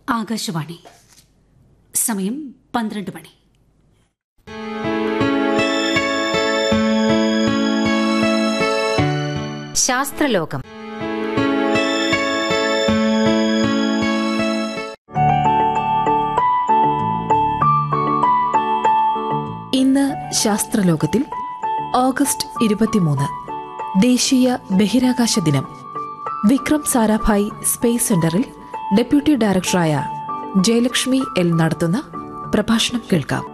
ആകാശവാണി സമയം പന്ത്രണ്ട് മണി ശാസ്ത്രലോകം ഇന്ന് ശാസ്ത്രലോകത്തിൽ ഓഗസ്റ്റ് ഇരുപത്തിമൂന്ന് ദേശീയ ബഹിരാകാശ ദിനം വിക്രം സാരാഭായ് സ്പേസ് സെന്ററിൽ ഡെപ്യൂട്ടി ഡയറക്ടറായ ജയലക്ഷ്മി എൽ നടത്തുന്ന പ്രഭാഷണം കേൾക്കാം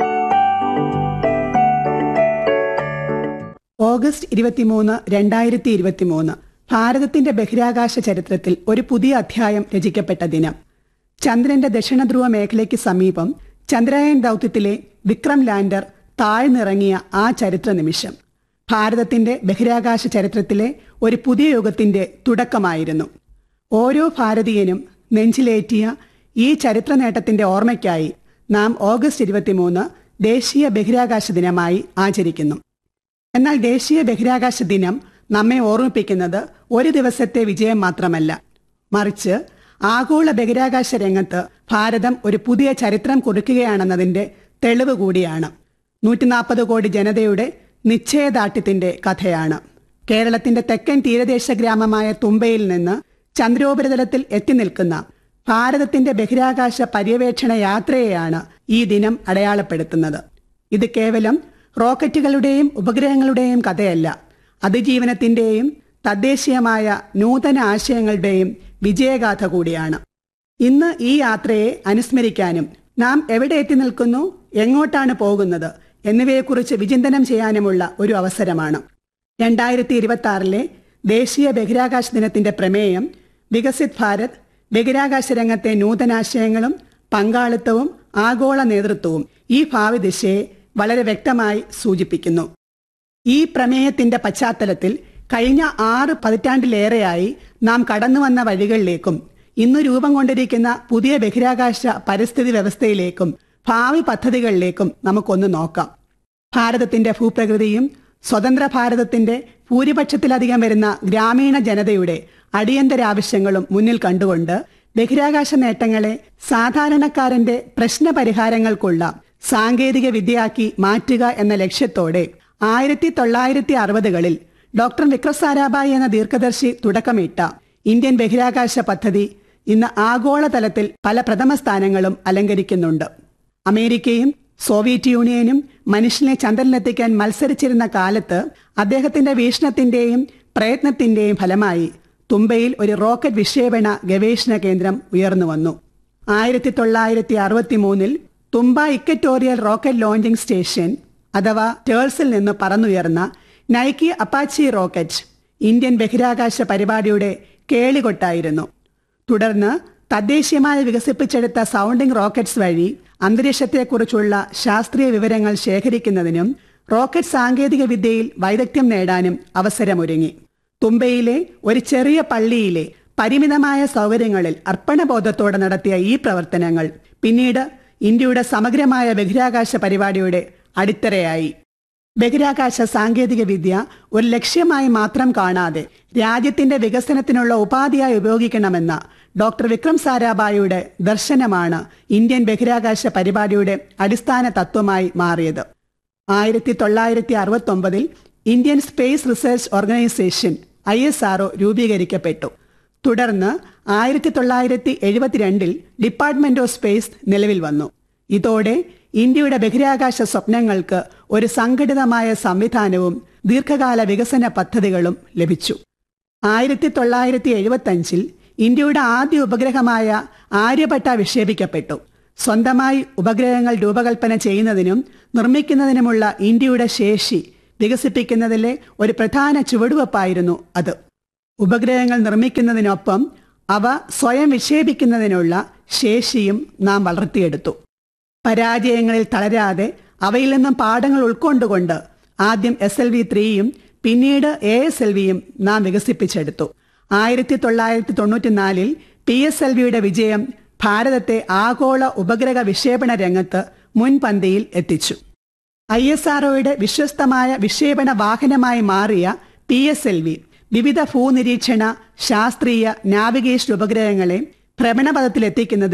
ഓഗസ്റ്റ് ഇരുപത്തിമൂന്ന് രണ്ടായിരത്തി ഇരുപത്തിമൂന്ന് ഭാരതത്തിന്റെ ബഹിരാകാശ ചരിത്രത്തിൽ ഒരു പുതിയ അധ്യായം രചിക്കപ്പെട്ട ദിനം ചന്ദ്രന്റെ ദക്ഷിണധ്രുവ മേഖലയ്ക്ക് സമീപം ചന്ദ്രയാൻ ദൗത്യത്തിലെ വിക്രം ലാൻഡർ താഴ്ന്നിറങ്ങിയ ആ ചരിത്ര നിമിഷം ഭാരതത്തിന്റെ ബഹിരാകാശ ചരിത്രത്തിലെ ഒരു പുതിയ യുഗത്തിന്റെ തുടക്കമായിരുന്നു ഓരോ ഭാരതീയനും നെഞ്ചിലേറ്റിയ ഈ ചരിത്ര നേട്ടത്തിന്റെ ഓർമ്മയ്ക്കായി നാം ഓഗസ്റ്റ് ഇരുപത്തിമൂന്ന് ദേശീയ ബഹിരാകാശ ദിനമായി ആചരിക്കുന്നു എന്നാൽ ദേശീയ ബഹിരാകാശ ദിനം നമ്മെ ഓർമ്മിപ്പിക്കുന്നത് ഒരു ദിവസത്തെ വിജയം മാത്രമല്ല മറിച്ച് ആഗോള ബഹിരാകാശ രംഗത്ത് ഭാരതം ഒരു പുതിയ ചരിത്രം കുറിക്കുകയാണെന്നതിന്റെ തെളിവ് കൂടിയാണ് നൂറ്റി നാൽപ്പത് കോടി ജനതയുടെ നിശ്ചയദാർഢ്യത്തിന്റെ കഥയാണ് കേരളത്തിന്റെ തെക്കൻ തീരദേശ ഗ്രാമമായ തുമ്പയിൽ നിന്ന് ചന്ദ്രോപരിതലത്തിൽ എത്തി നിൽക്കുന്ന ഭാരതത്തിന്റെ ബഹിരാകാശ പര്യവേക്ഷണ യാത്രയെയാണ് ഈ ദിനം അടയാളപ്പെടുത്തുന്നത് ഇത് കേവലം റോക്കറ്റുകളുടെയും ഉപഗ്രഹങ്ങളുടെയും കഥയല്ല അതിജീവനത്തിന്റെയും തദ്ദേശീയമായ നൂതന ആശയങ്ങളുടെയും വിജയഗാഥ കൂടിയാണ് ഇന്ന് ഈ യാത്രയെ അനുസ്മരിക്കാനും നാം എവിടെ എത്തി നിൽക്കുന്നു എങ്ങോട്ടാണ് പോകുന്നത് എന്നിവയെക്കുറിച്ച് വിചിന്തനം ചെയ്യാനുമുള്ള ഒരു അവസരമാണ് രണ്ടായിരത്തി ഇരുപത്തി ആറിലെ ദേശീയ ബഹിരാകാശ ദിനത്തിന്റെ പ്രമേയം വികസിത് ഭാരത് ബഹിരാകാശ രംഗത്തെ നൂതനാശയങ്ങളും പങ്കാളിത്തവും ആഗോള നേതൃത്വവും ഈ ഭാവി ദിശയെ വളരെ വ്യക്തമായി സൂചിപ്പിക്കുന്നു ഈ പ്രമേയത്തിന്റെ പശ്ചാത്തലത്തിൽ കഴിഞ്ഞ ആറ് പതിറ്റാണ്ടിലേറെയായി നാം കടന്നുവന്ന വഴികളിലേക്കും ഇന്ന് രൂപം കൊണ്ടിരിക്കുന്ന പുതിയ ബഹിരാകാശ പരിസ്ഥിതി വ്യവസ്ഥയിലേക്കും ഭാവി പദ്ധതികളിലേക്കും നമുക്കൊന്ന് നോക്കാം ഭാരതത്തിന്റെ ഭൂപ്രകൃതിയും സ്വതന്ത്ര ഭാരതത്തിന്റെ ഭൂരിപക്ഷത്തിലധികം വരുന്ന ഗ്രാമീണ ജനതയുടെ അടിയന്തര ആവശ്യങ്ങളും മുന്നിൽ കണ്ടുകൊണ്ട് ബഹിരാകാശ നേട്ടങ്ങളെ സാധാരണക്കാരന്റെ പ്രശ്ന പരിഹാരങ്ങൾക്കുള്ള സാങ്കേതിക വിദ്യയാക്കി മാറ്റുക എന്ന ലക്ഷ്യത്തോടെ ആയിരത്തി തൊള്ളായിരത്തി അറുപതുകളിൽ ഡോക്ടർ വിക്രം സാരാഭായ് എന്ന ദീർഘദർശി തുടക്കമിട്ട ഇന്ത്യൻ ബഹിരാകാശ പദ്ധതി ഇന്ന് ആഗോളതലത്തിൽ പല പ്രഥമ സ്ഥാനങ്ങളും അലങ്കരിക്കുന്നുണ്ട് അമേരിക്കയും സോവിയറ്റ് യൂണിയനും മനുഷ്യനെ ചന്ദ്രനിലെത്തിക്കാൻ മത്സരിച്ചിരുന്ന കാലത്ത് അദ്ദേഹത്തിന്റെ വീക്ഷണത്തിന്റെയും പ്രയത്നത്തിന്റെയും ഫലമായി തുമ്പയിൽ ഒരു റോക്കറ്റ് വിക്ഷേപണ ഗവേഷണ കേന്ദ്രം ഉയർന്നു വന്നു ആയിരത്തി തൊള്ളായിരത്തി അറുപത്തി മൂന്നിൽ Thumba equatorial rocket launching station അഥവാ ടേൾസിൽ നിന്ന് പറന്നുയർന്ന നൈക്കി അപ്പാച്ചി റോക്കറ്റ് ഇന്ത്യൻ ബഹിരാകാശ പരിപാടിയുടെ കേളികൊട്ടായിരുന്നു തുടർന്ന് തദ്ദേശീയമായി വികസിപ്പിച്ചെടുത്ത സൗണ്ടിംഗ് റോക്കറ്റ്സ് വഴി അന്തരീക്ഷത്തെക്കുറിച്ചുള്ള ശാസ്ത്രീയ വിവരങ്ങൾ ശേഖരിക്കുന്നതിനും റോക്കറ്റ് സാങ്കേതിക വിദ്യയിൽ വൈദഗ്ധ്യം നേടാനും അവസരമൊരുങ്ങി തുമ്പയിലെ ഒരു ചെറിയ പള്ളിയിലെ പരിമിതമായ സൗകര്യങ്ങളിൽ അർപ്പണബോധത്തോടെ നടത്തിയ ഈ പ്രവർത്തനങ്ങൾ പിന്നീട് ഇന്ത്യയുടെ സമഗ്രമായ ബഹിരാകാശ പരിപാടിയുടെ അടിത്തറയായി ബഹിരാകാശ സാങ്കേതിക വിദ്യ ഒരു ലക്ഷ്യമായി മാത്രം കാണാതെ രാജ്യത്തിന്റെ വികസനത്തിനുള്ള ഉപാധിയായി ഉപയോഗിക്കണമെന്ന ഡോക്ടർ വിക്രം സാരാഭായിയുടെ ദർശനമാണ് ഇന്ത്യൻ ബഹിരാകാശ പരിപാടിയുടെ അടിസ്ഥാന തത്വമായി മാറിയത് ആയിരത്തി തൊള്ളായിരത്തി അറുപത്തി ഒമ്പതിൽ Indian space research organisation I S R O രൂപീകരിക്കപ്പെട്ടു തുടർന്ന് ആയിരത്തി തൊള്ളായിരത്തി എഴുപത്തിരണ്ടിൽ ഡിപ്പാർട്ട്മെന്റ് ഓഫ് സ്പേസ് നിലവിൽ വന്നു ഇതോടെ ഇന്ത്യയുടെ ബഹിരാകാശ സ്വപ്നങ്ങൾക്ക് ഒരു സംഘടിതമായ സംവിധാനവും ദീർഘകാല വികസന പദ്ധതികളും ലഭിച്ചു ആയിരത്തി തൊള്ളായിരത്തി എഴുപത്തഞ്ചിൽ ഇന്ത്യയുടെ ആദ്യ ഉപഗ്രഹമായ ആര്യഭട്ട വിക്ഷേപിക്കപ്പെട്ടു സ്വന്തമായി ഉപഗ്രഹങ്ങൾ രൂപകൽപ്പന ചെയ്യുന്നതിനും നിർമ്മിക്കുന്നതിനുമുള്ള ഇന്ത്യയുടെ ശേഷി വികസിപ്പിക്കുന്നതിലെ ഒരു പ്രധാന ചുവടുവെപ്പായിരുന്നു അത് ഉപഗ്രഹങ്ങൾ നിർമ്മിക്കുന്നതിനൊപ്പം അവ സ്വയം വിക്ഷേപിക്കുന്നതിനുള്ള ശേഷിയും നാം വളർത്തിയെടുത്തു പരാജയങ്ങളിൽ തളരാതെ അവയിൽ നിന്നും പാഠങ്ങൾ ഉൾക്കൊണ്ടുകൊണ്ട് ആദ്യം എസ് എൽ വി ത്രീയും പിന്നീട് എ എസ് എൽ വിയും നാം വികസിപ്പിച്ചെടുത്തു ആയിരത്തി തൊള്ളായിരത്തി തൊണ്ണൂറ്റിനാലിൽ പി എസ് എൽ വിയുടെ വിജയം ഭാരതത്തെ ആഗോള ഉപഗ്രഹ വിക്ഷേപണ രംഗത്ത് മുൻപന്തിയിൽ എത്തിച്ചു ഐ എസ് ആർഒയുടെ വിശ്വസ്തമായ വിക്ഷേപണ വാഹനമായി മാറിയ പി എസ് എൽ വി വിവിധ ഭൂനിരീക്ഷണ ശാസ്ത്രീയ നാവിഗേഷൻ ഉപഗ്രഹങ്ങളെ ഭ്രമണപഥത്തിലെത്തിക്കുന്നതിൽ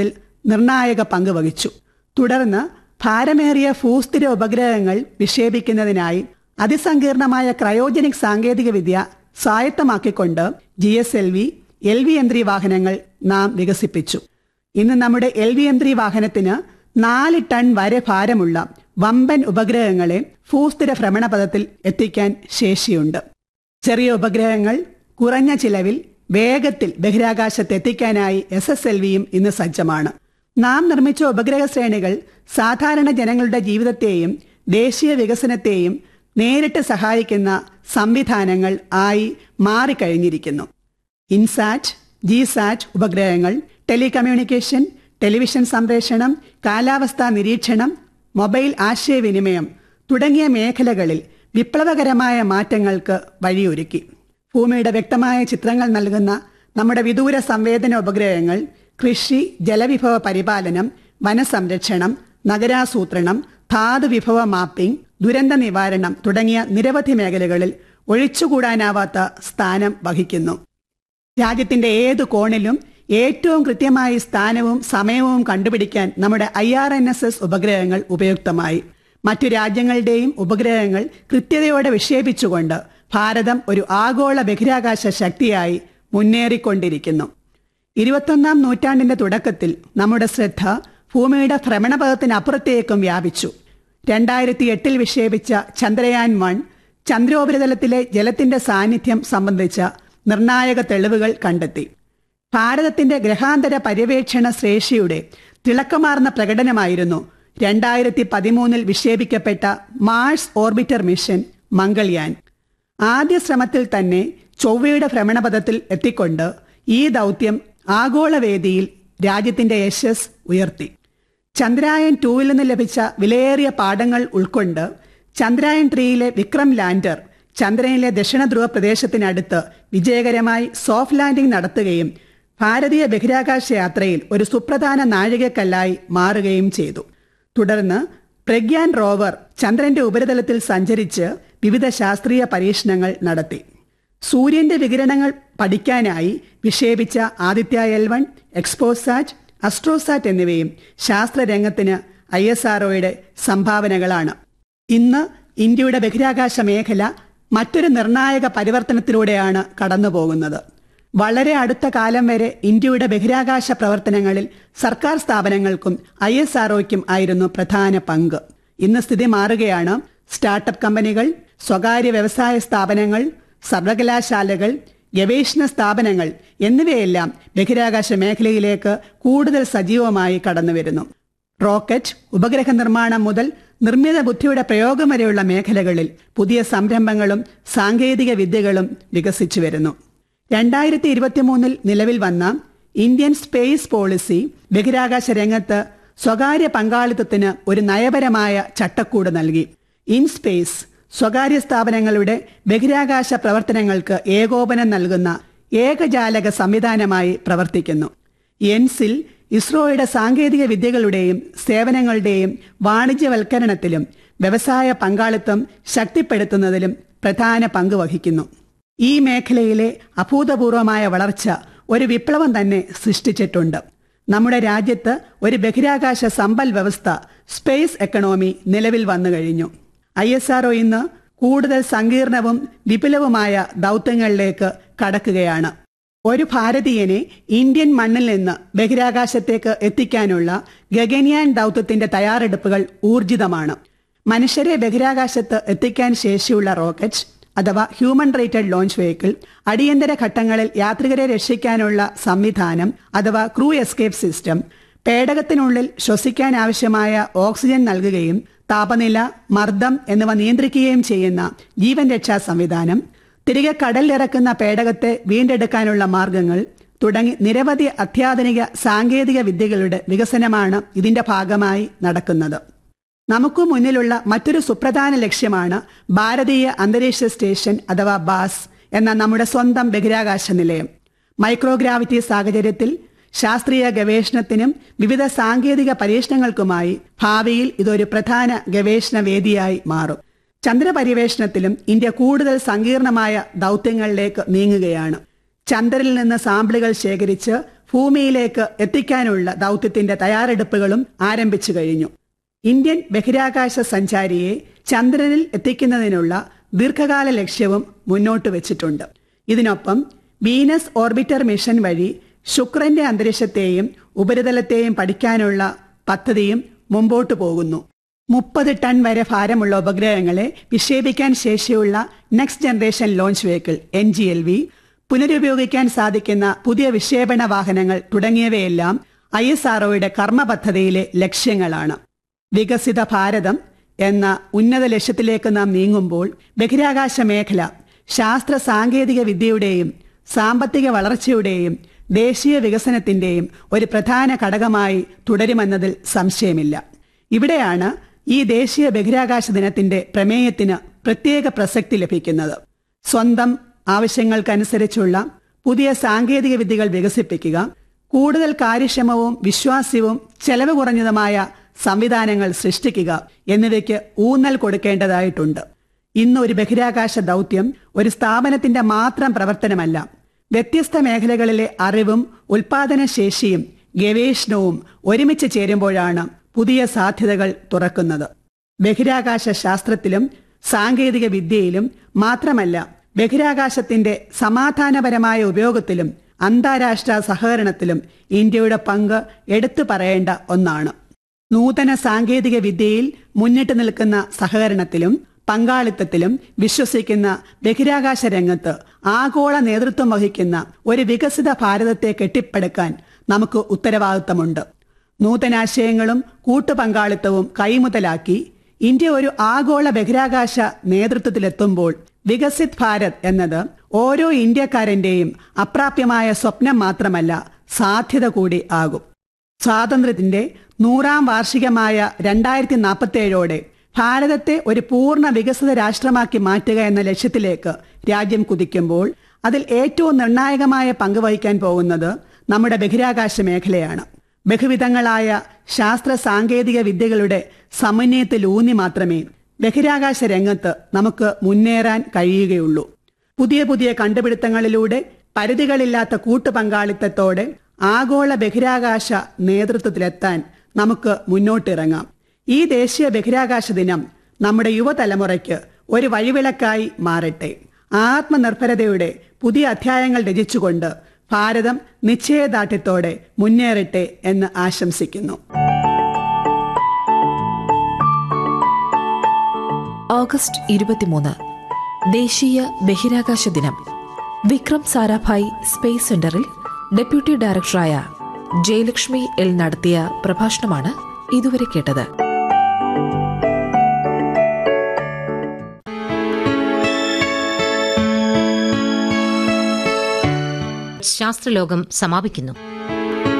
നിർണായക പങ്ക് വഹിച്ചു തുടർന്ന് ഭാരമേറിയ ഭൂസ്ഥിര ഉപഗ്രഹങ്ങൾ വിക്ഷേപിക്കുന്നതിനായി അതിസങ്കീർണമായ ക്രയോജനിക് സാങ്കേതികവിദ്യ സ്വായത്തമാക്കിക്കൊണ്ട് G S L V L V M three വാഹനങ്ങൾ നാം വികസിപ്പിച്ചു ഇന്ന് നമ്മുടെ എൽ വി എം ത്രീ വാഹനത്തിന് നാല് ടൺ വരെ ഭാരമുള്ള വമ്പൻ ഉപഗ്രഹങ്ങളെ ഭൂസ്ഥിര ഭ്രമണപഥത്തിൽ എത്തിക്കാൻ ശേഷിയുണ്ട് ചെറിയ ഉപഗ്രഹങ്ങൾ കുറഞ്ഞ ചിലവിൽ വേഗത്തിൽ ബഹിരാകാശത്ത് എത്തിക്കാനായി എസ് എസ് എൽ വിയും ഇന്ന് സജ്ജമാണ് നാം നിർമ്മിച്ച ഉപഗ്രഹ ശ്രേണികൾ സാധാരണ ജനങ്ങളുടെ ജീവിതത്തെയും ദേശീയ വികസനത്തെയും നേരിട്ട് സഹായിക്കുന്ന സംവിധാനങ്ങൾ ആയി മാറിക്കഴിഞ്ഞിരിക്കുന്നു ഇൻസാറ്റ് ജിസാറ്റ് ഉപഗ്രഹങ്ങൾ ടെലികമ്മ്യൂണിക്കേഷൻ ടെലിവിഷൻ സംപ്രേഷണം കാലാവസ്ഥാ നിരീക്ഷണം മൊബൈൽ ആശയവിനിമയം തുടങ്ങിയ മേഖലകളിൽ വിപ്ലവകരമായ മാറ്റങ്ങൾക്ക് വഴിയൊരുക്കി ഭൂമിയുടെ വ്യക്തമായ ചിത്രങ്ങൾ നൽകുന്ന നമ്മുടെ വിദൂര സംവേദന ഉപഗ്രഹങ്ങൾ കൃഷി ജലവിഭവ പരിപാലനം വനസംരക്ഷണം നഗരാസൂത്രണം ധാതുവിഭവ മാപ്പിംഗ് ദുരന്ത നിവാരണം തുടങ്ങിയ നിരവധി മേഖലകളിൽ ഒഴിച്ചുകൂടാനാവാത്ത സ്ഥാനം വഹിക്കുന്നു രാജ്യത്തിന്റെ ഏതു കോണിലും ഏറ്റവും കൃത്യമായി സ്ഥാനവും സമയവും കണ്ടുപിടിക്കാൻ നമ്മുടെ I R N S S ഉപഗ്രഹങ്ങൾ ഉപയുക്തമായി മറ്റു രാജ്യങ്ങളുടെയും ഉപഗ്രഹങ്ങൾ കൃത്യതയോടെ വിക്ഷേപിച്ചുകൊണ്ട് ഭാരതം ഒരു ആഗോള ബഹിരാകാശ ശക്തിയായി മുന്നേറിക്കൊണ്ടിരിക്കുന്നു ഇരുപത്തൊന്നാം നൂറ്റാണ്ടിന്റെ തുടക്കത്തിൽ നമ്മുടെ ശ്രദ്ധ ഭൂമിയുടെ ഭ്രമണപഥത്തിനപ്പുറത്തേക്കും വ്യാപിച്ചു രണ്ടായിരത്തി എട്ടിൽ വിക്ഷേപിച്ച ചന്ദ്രയാൻ വൺ ചന്ദ്രോപരിതലത്തിലെ ജലത്തിന്റെ സാന്നിധ്യം സംബന്ധിച്ച നിർണായക തെളിവുകൾ കണ്ടെത്തി ഭാരതത്തിന്റെ ഗ്രഹാന്തര പര്യവേക്ഷണ ശേഷിയുടെ തിളക്കമാർന്ന പ്രകടനമായിരുന്നു രണ്ടായിരത്തി പതിമൂന്നിൽ വിക്ഷേപിക്കപ്പെട്ട മാർസ് ഓർബിറ്റർ മിഷൻ മംഗൾയാൻ ആദ്യ ശ്രമത്തിൽ തന്നെ ചൊവ്വയുടെ ഭ്രമണപഥത്തിൽ എത്തിക്കൊണ്ട് ഈ ദൗത്യം ആഗോളവേദിയിൽ രാജ്യത്തിന്റെ യശസ് ഉയർത്തി ചന്ദ്രായൻ ടൂവിൽ നിന്ന് ലഭിച്ച വിലയേറിയ പാഠങ്ങൾ ഉൾക്കൊണ്ട് ചന്ദ്രായൻ ത്രീയിലെ വിക്രം ലാൻഡർ ചന്ദ്രനിലെ ദക്ഷിണ ധ്രുവ പ്രദേശത്തിനടുത്ത് വിജയകരമായി സോഫ്റ്റ് ലാൻഡിംഗ് നടത്തുകയും ഭാരതീയ ബഹിരാകാശ യാത്രയിൽ ഒരു സുപ്രധാന നാഴികക്കല്ലായി മാറുകയും ചെയ്തു തുടർന്ന് പ്രഗ്യാൻ റോവർ ചന്ദ്രന്റെ ഉപരിതലത്തിൽ സഞ്ചരിച്ച് വിവിധ ശാസ്ത്രീയ പരീക്ഷണങ്ങൾ നടത്തി സൂര്യന്റെ വികിരണങ്ങൾ പഠിക്കാനായി വിക്ഷേപിച്ച Aditya L one XPoSat AstroSat എന്നിവയും ശാസ്ത്രരംഗത്തിന് ഐ എസ് ആർഒയുടെ സംഭാവനകളാണ് ഇന്ന് ഇന്ത്യയുടെ ബഹിരാകാശ മേഖല മറ്റൊരു നിർണായക പരിവർത്തനത്തിലൂടെയാണ് കടന്നുപോകുന്നത് വളരെ അടുത്ത കാലം വരെ ഇന്ത്യയുടെ ബഹിരാകാശ പ്രവർത്തനങ്ങളിൽ സർക്കാർ സ്ഥാപനങ്ങൾക്കും ഐ എസ് ആർഒയ്ക്കും ആയിരുന്നു പ്രധാന പങ്ക് ഇന്ന് സ്ഥിതി മാറുകയാണ് സ്റ്റാർട്ടപ്പ് കമ്പനികൾ സ്വകാര്യ വ്യവസായ സ്ഥാപനങ്ങൾ സർവകലാശാലകൾ ഗവേഷണ സ്ഥാപനങ്ങൾ എന്നിവയെല്ലാം ബഹിരാകാശ മേഖലയിലേക്ക് കൂടുതൽ സജീവമായി കടന്നുവരുന്നു റോക്കറ്റ് ഉപഗ്രഹ നിർമ്മാണം മുതൽ നിർമ്മിത ബുദ്ധിയുടെ പ്രയോഗം വരെയുള്ള മേഖലകളിൽ പുതിയ സംരംഭങ്ങളും സാങ്കേതിക വിദ്യകളും വികസിച്ചു വരുന്നു രണ്ടായിരത്തി ഇരുപത്തിമൂന്നിൽ നിലവിൽ വന്ന ഇന്ത്യൻ സ്പേസ് പോളിസി ബഹിരാകാശ രംഗത്ത് സ്വകാര്യ പങ്കാളിത്തത്തിന് ഒരു നയപരമായ ചട്ടക്കൂട് നൽകി ഇൻ സ്പേസ് സ്വകാര്യ സ്ഥാപനങ്ങളുടെ ബഹിരാകാശ പ്രവർത്തനങ്ങൾക്ക് ഏകോപനം നൽകുന്ന ഏകജാലക സംവിധാനമായി പ്രവർത്തിക്കുന്നു എൻസിൽ ഇസ്രോയുടെ സാങ്കേതിക വിദ്യകളുടെയും സേവനങ്ങളുടെയും വാണിജ്യവൽക്കരണത്തിലും വ്യവസായ പങ്കാളിത്തം ശക്തിപ്പെടുത്തുന്നതിലും പ്രധാന പങ്ക് വഹിക്കുന്നു ഈ മേഖലയിലെ അഭൂതപൂർവമായ വളർച്ച ഒരു വിപ്ലവം തന്നെ സൃഷ്ടിച്ചിട്ടുണ്ട് നമ്മുടെ രാജ്യത്ത് ഒരു ബഹിരാകാശ സമ്പൽ വ്യവസ്ഥ സ്പേസ് എക്കണോമി നിലവിൽ വന്നു കഴിഞ്ഞു ഐ എസ് ആർഒ ഇന്ന് കൂടുതൽ സങ്കീർണവും വിപുലവുമായ ദൗത്യങ്ങളിലേക്ക് കടക്കുകയാണ് ഒരു ഭാരതീയനെ ഇന്ത്യൻ മണ്ണിൽ നിന്ന് ബഹിരാകാശത്തേക്ക് എത്തിക്കാനുള്ള ഗഗൻയാൻ ദൗത്യത്തിന്റെ തയ്യാറെടുപ്പുകൾ ഊർജിതമാണ് മനുഷ്യരെ ബഹിരാകാശത്ത് എത്തിക്കാൻ ശേഷിയുള്ള റോക്കറ്റ് അഥവാ ഹ്യൂമൻ റേറ്റഡ് ലോഞ്ച് വെഹിക്കിൾ അടിയന്തര ഘട്ടങ്ങളിൽ യാത്രികരെ രക്ഷിക്കാനുള്ള സംവിധാനം അഥവാ ക്രൂ എസ്കേപ്പ് സിസ്റ്റം പേടകത്തിനുള്ളിൽ ശ്വസിക്കാൻ ആവശ്യമായ ഓക്സിജൻ നൽകുകയും താപനില മർദ്ദം എന്നിവ നിയന്ത്രിക്കുകയും ചെയ്യുന്ന ജീവൻ രക്ഷാ സംവിധാനം തിരികെ കടലിലിറക്കുന്ന പേടകത്തെ വീണ്ടെടുക്കാനുള്ള മാർഗങ്ങൾ തുടങ്ങി നിരവധി അത്യാധുനിക സാങ്കേതിക വിദ്യകളുടെ വികസനമാണ് ഇതിന്റെ ഭാഗമായി നടക്കുന്നത് നമുക്ക് മുന്നിലുള്ള മറ്റൊരു സുപ്രധാന ലക്ഷ്യമാണ് ഭാരതീയ അന്തരീക്ഷ സ്റ്റേഷൻ അഥവാ ബാസ് എന്ന നമ്മുടെ സ്വന്തം ബഹിരാകാശ നിലയം മൈക്രോഗ്രാവിറ്റി സാഹചര്യത്തിൽ ശാസ്ത്രീയ ഗവേഷണത്തിനും വിവിധ സാങ്കേതിക പരീക്ഷണങ്ങൾക്കുമായി ഭാവിയിൽ ഇതൊരു പ്രധാന ഗവേഷണ വേദിയായി മാറും ചന്ദ്രപര്യവേഷണത്തിലും ഇന്ത്യ കൂടുതൽ സങ്കീർണമായ ദൗത്യങ്ങളിലേക്ക് നീങ്ങുകയാണ് ചന്ദ്രനിൽ നിന്ന് സാമ്പിളുകൾ ശേഖരിച്ച് ഭൂമിയിലേക്ക് എത്തിക്കാനുള്ള ദൗത്യത്തിന്റെ തയ്യാറെടുപ്പുകളും ആരംഭിച്ചു കഴിഞ്ഞു ഇന്ത്യൻ ബഹിരാകാശ സഞ്ചാരിയെ ചന്ദ്രനിൽ എത്തിക്കുന്നതിനുള്ള ദീർഘകാല ലക്ഷ്യവും മുന്നോട്ട് വെച്ചിട്ടുണ്ട് ഇതിനൊപ്പം വീനസ് ഓർബിറ്റർ മിഷൻ വഴി ശുക്രന്റെ അന്തരീക്ഷത്തെയും ഉപരിതലത്തെയും പഠിക്കാനുള്ള പദ്ധതിയും മുമ്പോട്ടു പോകുന്നു മുപ്പത് ടൺ വരെ ഭാരമുള്ള ഉപഗ്രഹങ്ങളെ വിക്ഷേപിക്കാൻ ശേഷിയുള്ള next generation launch vehicle N G L V പുനരുപയോഗിക്കാൻ സാധിക്കുന്ന പുതിയ വിക്ഷേപണ വാഹനങ്ങൾ തുടങ്ങിയവയെല്ലാം ഐ എസ് ആർഒയുടെ കർമ്മ പദ്ധതിയിലെ ലക്ഷ്യങ്ങളാണ് വികസിത ഭാരതം എന്ന ഉന്നത ലക്ഷ്യത്തിലേക്ക് നാം നീങ്ങുമ്പോൾ ബഹിരാകാശ മേഖല ശാസ്ത്ര സാങ്കേതിക വിദ്യയുടെയും സാമ്പത്തിക വളർച്ചയുടെയും ദേശീയ വികസനത്തിന്റെയും ഒരു പ്രധാന ഘടകമായി തുടരുമെന്നതിൽ സംശയമില്ല ഇവിടെയാണ് ഈ ദേശീയ ബഹിരാകാശ ദിനത്തിന്റെ പ്രമേയത്തിന് പ്രത്യേക പ്രസക്തി ലഭിക്കുന്നത് സ്വന്തം ആവശ്യങ്ങൾക്കനുസരിച്ചുള്ള പുതിയ സാങ്കേതിക വിദ്യകൾ വികസിപ്പിക്കുക കൂടുതൽ കാര്യക്ഷമവും വിശ്വാസ്യവും ചെലവ് കുറഞ്ഞതുമായ സംവിധാനങ്ങൾ സൃഷ്ടിക്കുക എന്നിവയ്ക്ക് ഊന്നൽ കൊടുക്കേണ്ടതായിട്ടുണ്ട് ഇന്ന് ഒരു ബഹിരാകാശ ദൗത്യം ഒരു സ്ഥാപനത്തിന്റെ മാത്രം പ്രവർത്തനമല്ല വ്യത്യസ്ത മേഖലകളിലെ അറിവും ഉൽപാദനശേഷിയും ഗവേഷണവും ഒരുമിച്ച് ചേരുമ്പോഴാണ് പുതിയ സാധ്യതകൾ തുറക്കുന്നത് ബഹിരാകാശ ശാസ്ത്രത്തിലും സാങ്കേതിക വിദ്യയിലും മാത്രമല്ല ബഹിരാകാശത്തിന്റെ സമാധാനപരമായ ഉപയോഗത്തിലും അന്താരാഷ്ട്ര സഹകരണത്തിലും ഇന്ത്യയുടെ പങ്ക് എടുത്തു പറയേണ്ട ഒന്നാണ് നൂതന സാങ്കേതിക വിദ്യയിൽ മുന്നിട്ട് നിൽക്കുന്ന സഹകരണത്തിലും പങ്കാളിത്തത്തിലും വിശ്വസിക്കുന്ന ബഹിരാകാശ രംഗത്ത് ആഗോള നേതൃത്വം വഹിക്കുന്ന ഒരു വികസിത ഭാരതത്തെ കെട്ടിപ്പടുക്കാൻ നമുക്ക് ഉത്തരവാദിത്തമുണ്ട് നൂതനാശയങ്ങളും കൂട്ടുപങ്കാളിത്തവും കൈമുതലാക്കി ഇന്ത്യ ഒരു ആഗോള ബഹിരാകാശ നേതൃത്വത്തിലെത്തുമ്പോൾ വികസിത് ഭാരത് എന്നത് ഓരോ ഇന്ത്യക്കാരന്റെയും അപ്രാപ്യമായ സ്വപ്നം മാത്രമല്ല സാധ്യത കൂടി ആകും സ്വാതന്ത്ര്യത്തിന്റെ നൂറാം വാർഷികമായ രണ്ടായിരത്തി നാൽപ്പത്തേഴോടെ ഭാരതത്തെ ഒരു പൂർണ്ണ വികസിത രാഷ്ട്രമാക്കി മാറ്റുക എന്ന ലക്ഷ്യത്തിലേക്ക് രാജ്യം കുതിക്കുമ്പോൾ അതിൽ ഏറ്റവും നിർണായകമായ പങ്ക് വഹിക്കാൻ പോകുന്നത് നമ്മുടെ ബഹിരാകാശ മേഖലയാണ് ബഹുവിധങ്ങളായ ശാസ്ത്ര സാങ്കേതിക വിദ്യകളുടെ സമന്വയത്തിലൂന്നി മാത്രമേ ബഹിരാകാശ രംഗത്ത് നമുക്ക് മുന്നേറാൻ കഴിയുകയുള്ളൂ പുതിയ പുതിയ കണ്ടുപിടുത്തങ്ങളിലൂടെ പരിധികളില്ലാത്ത കൂട്ടുപങ്കാളിത്തത്തോടെ ആഗോള ബഹിരാകാശ നേതൃത്വത്തിലെത്താൻ നമുക്ക് മുന്നോട്ടിറങ്ങാം ഈ ദേശീയ ബഹിരാകാശ ദിനം നമ്മുടെ യുവതലമുറയ്ക്ക് ഒരു വഴിവിളക്കായി മാറട്ടെ ആത്മനിർഭരതയുടെ പുതിയ അധ്യായങ്ങൾ രചിച്ചുകൊണ്ട് ഭാരതം നിശ്ചയദാർഢ്യത്തോടെ മുന്നേറട്ടെ എന്ന് ആശംസിക്കുന്നു ഓഗസ്റ്റ് ഇരുപത്തിമൂന്ന് ദേശീയ ബഹിരാകാശ ദിനം വിക്രം സാരാഭായ് സ്പേസ് സെന്ററിൽ ഡെപ്യൂട്ടി ഡയറക്ടറായ ജയലക്ഷ്മി എൽ നടത്തിയ പ്രഭാഷണമാണ് ഇതുവരെ കേട്ടത് ശാസ്ത്രലോകം സമാപിക്കുന്നു